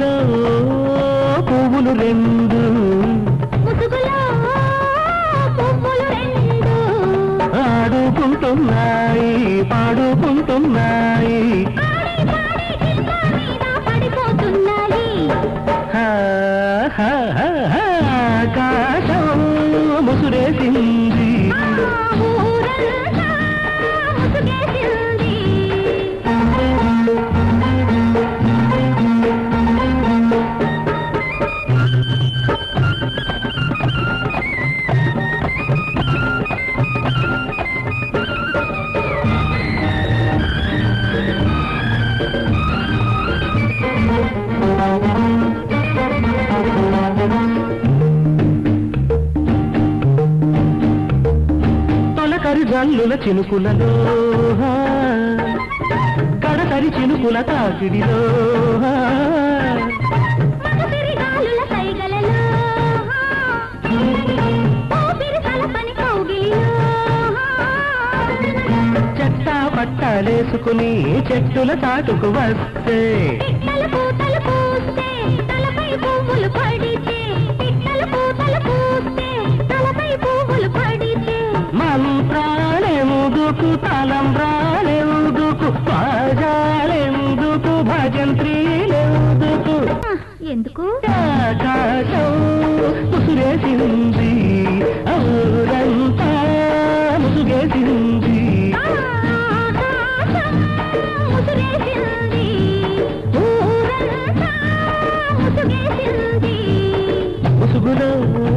ముసుగులో పువ్వులు రెండు ముసుగులో పువ్వులు రెండు ఆడుకుంటున్నాయి పాడుకుంటున్నాయి పాడి పాడి కింద మీద పడిపోతున్నాయి హా, హా, హా, హా, ఆకాశం ముసురేసింది ఆ ఊరంతా ముసుగేసింది తొలకరి జల్లుల చినుకులలో హా, కడకరి చినుకుల తాకిడిలో హా, మగపిరి గాలుల సైగలలో ఊపిరి కలపని కౌగిలిలో చెట్టా పట్టాలేసుకుని చెట్టుల చాటుకు వస్తే పిట్టల పూతలు పూస్తే తలపై పువ్వులు పడితే పిట్టల పూతలు పూస్తే తలపై పువ్వులు పడితే మంత్రాలెందుకు తలంబ్రాలెందుకు బాజాలెందుకు భజంత్రీలెందుకు ఆ, ఎందుకు ఆకాశం ముసుగేసింది ఊరంతా ముసుగేసింది ఆకాశం ముసుగేసింది ఊరంతా ముసుగేసింది ముసుగులో